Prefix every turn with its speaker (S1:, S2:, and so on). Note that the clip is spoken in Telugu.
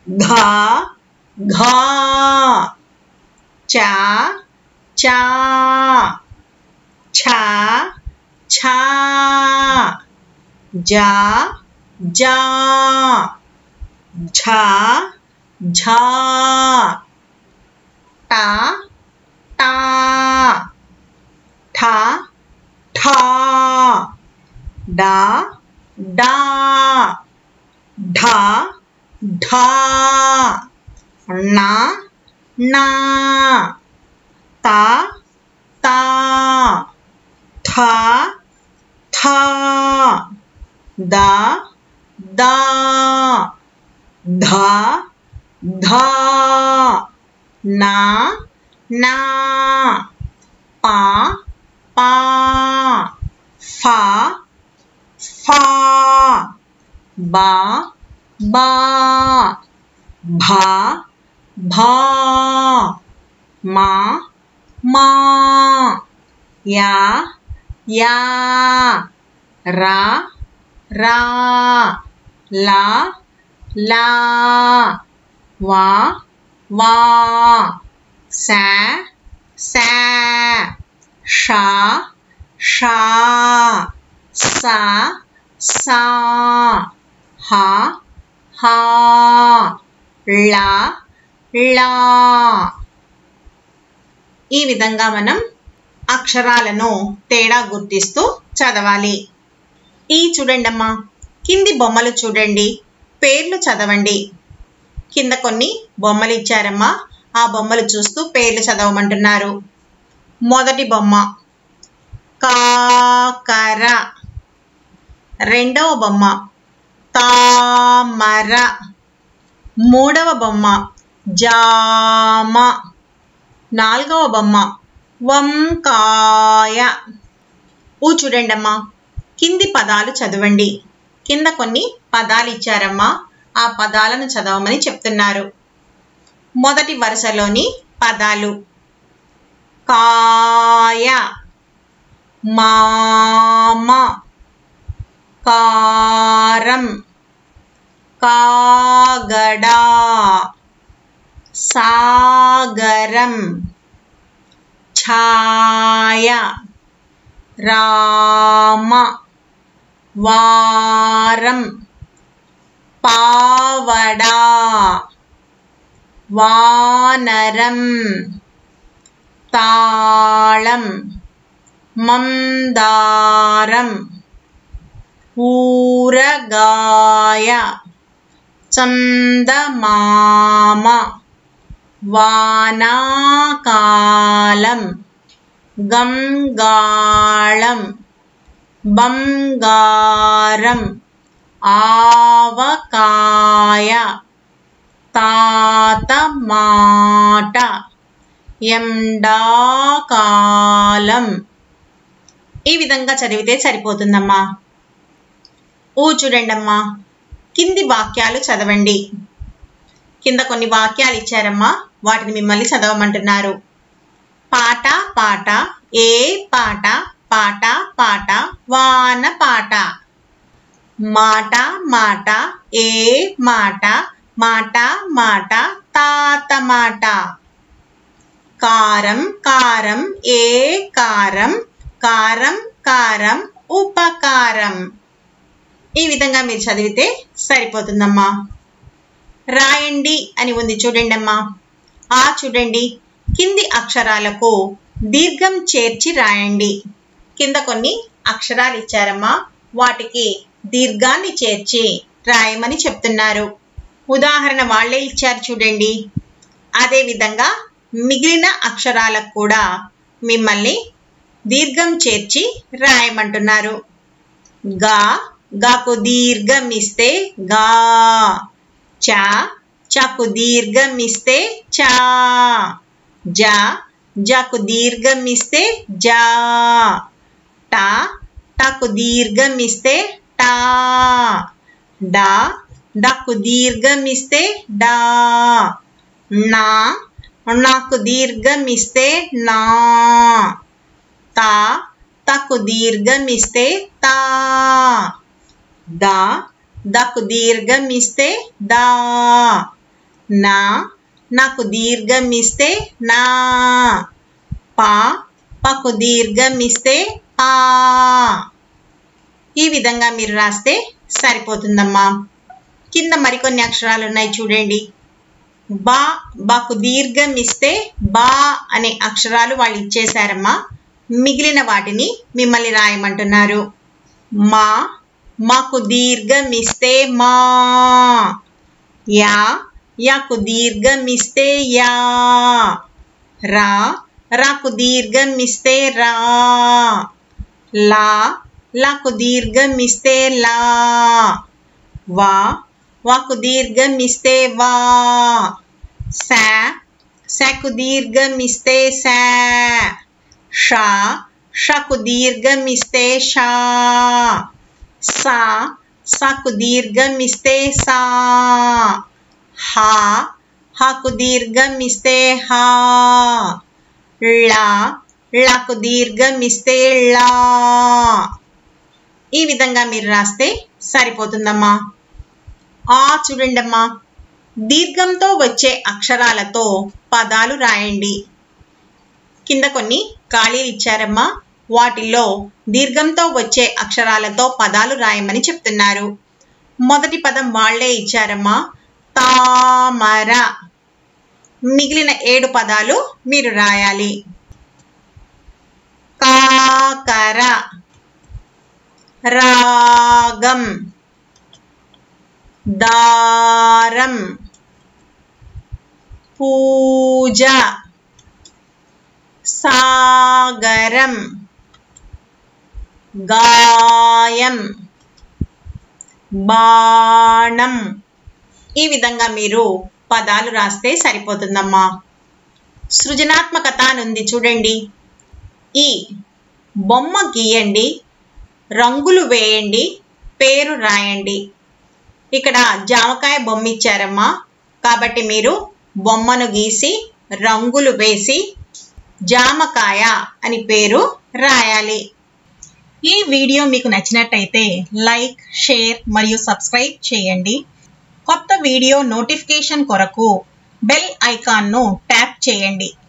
S1: ఘా ఘా చా చా ఛ ఛా జా జా ఝా ఝా టా టా ఠా ఠా డా డా ఢా ఢా నా నా తా తా థా థా దా దా ధా ధా నా నా పా పా ఫా ఫా బా బా భా భా మా మా యా యా రా రా లా లా వా వా సా సా షా షా సా సా హా హా లా లా ఈ విధంగా మనం అక్షరాలను తేడా గుర్తిస్తూ చదవాలి ఈ చూడండమ్మా కింది బొమ్మలు చూడండి పేర్లు చదవండి కింద కొన్ని బొమ్మలు ఇచ్చారమ్మా ఆ బొమ్మలు చూస్తూ పేర్లు చదవమంటున్నారు మొదటి బొమ్మ కాకర రెండవ బొమ్మ తామర మూడవ బొమ్మ జామ నాలుగవ బొమ్మ వంకాయ ఊ చూడండమ్మా కింది పదాలు చదవండి కింద కొన్ని పదాలు ఇచ్చారమ్మా ఆ పదాలను చదవమని చెప్తున్నారు మొదటి వరుసలోని పదాలు కాయ మామ కారం కాగడా సాగరం ఛాయ రామ వారం పావడా వానరం తాళం మందారం ఊరగాయ చందమామ వానాకాలం గంగాళం బంగారం ఆవకాయ తాత మాట ఎండాకాలం ఈ విధంగా చదివితే సరిపోతుందమ్మా ఊ చూడండమ్మా కింది వాక్యాలు చదవండి కింద కొన్ని వాక్యాలు ఇచ్చారమ్మా వాటిని మిమ్మల్ని చదవమంటున్నారు పాట పాట ఏ పాట పాట పాట వాన పాట మాట మాట ఏ మాట మాట మాట తాత మాట కారం కారం ఏ కారం కారం కారం ఉపకారం ఈ విధంగా మీరు చదివితే సరిపోతుందమ్మా రాయండి అని ఉంది చూడండి అమ్మా ఆ చూడండి కింది అక్షరాలకు దీర్ఘం చేర్చి రాయండి కింద కొన్ని అక్షరాలు ఇచ్చారమ్మా వాటికి దీర్ఘాన్ని చేర్చి రాయమని చెప్తున్నారు ఉదాహరణ వాళ్ళే ఇచ్చారు చూడండి అదే విధంగా మిగిలిన అక్షరాలకు కూడా మిమ్మల్ని దీర్ఘం చేర్చి రాయమంటున్నారు గా గాకు దీర్ఘం ఇస్తే గా చా చాకు దీర్ఘం ఇస్తే చా జా జాకు దీర్ఘం ఇస్తే జా టా టాకు దీర్ఘం ఇస్తే టా డా డాకు దీర్ఘం ఇస్తే డా నా నాకు దీర్ఘం ఇస్తే నా తా తకు దీర్ఘం ఇస్తే తా దా దకు దీర్ఘం ఇస్తే దా నా నాకు దీర్ఘం ఇస్తే నా పా పకు దీర్ఘం ఇస్తే పా ఈ విధంగా మీరు రాస్తే సరిపోతుందమ్మా కింద మరికొన్ని అక్షరాలు ఉన్నాయి చూడండి బా బాకు దీర్ఘం ఇస్తే బా అనే అక్షరాలు వాళ్ళు ఇచ్చేశారమ్మా మిగిలిన వాటిని మిమ్మల్ని రాయమంటున్నారు మా మాకు దీర్ఘం ఇస్తే మా యా యాకు దీర్ఘం ఇస్తే యా రా రాకు దీర్ఘం ఇస్తే రా లా లాకు దీర్ఘం ఇస్తే లా వా వాకు దీర్ఘం ఇస్తే వా సా సాకు దీర్ఘం ఇస్తే సా షా షకు దీర్ఘం ఇస్తే షా సా సాకు దీర్ఘం ఇస్తే సా హా హాకు దీర్ఘం ఇస్తే హా లా లాకు దీర్ఘం ఇస్తే లా ఈ విధంగా మీరు రాస్తే సరిపోతుందమ్మా ఆ చూడండమ్మా దీర్ఘంతో వచ్చే అక్షరాలతో పదాలు రాయండి కింద కొన్ని ఖాళీలు ఇచ్చారమ్మా వాటిల్లో దీర్ఘంతో వచ్చే అక్షరాలతో పదాలు రాయమని చెప్తున్నారు మొదటి పదం వాళ్లే ఇచ్చారమ్మా తామర మిగిలిన ఏడు పదాలు మీరు రాయాలి కాకర రాగం దారం పూజ సాగరం గాయం బాణం ఈ విధంగా మీరు పదాలు రాస్తే సరిపోతుందమ్మా సృజనాత్మకత అనుంది చూడండి ఈ బొమ్మ గీయండి రంగులు వేయండి పేరు రాయండి ఇక్కడ జామకాయ బొమ్మ ఇచ్చారమ్మా కాబట్టి మీరు బొమ్మను గీసి రంగులు వేసి జామకాయ అని పేరు రాయాలి ఈ వీడియో మీకు నచ్చినట్టయితే లైక్ షేర్ మరియు సబ్స్క్రైబ్ చేయండి కొత్త వీడియో నోటిఫికేషన్ కొరకు బెల్ ఐకాన్ను ట్యాప్ చేయండి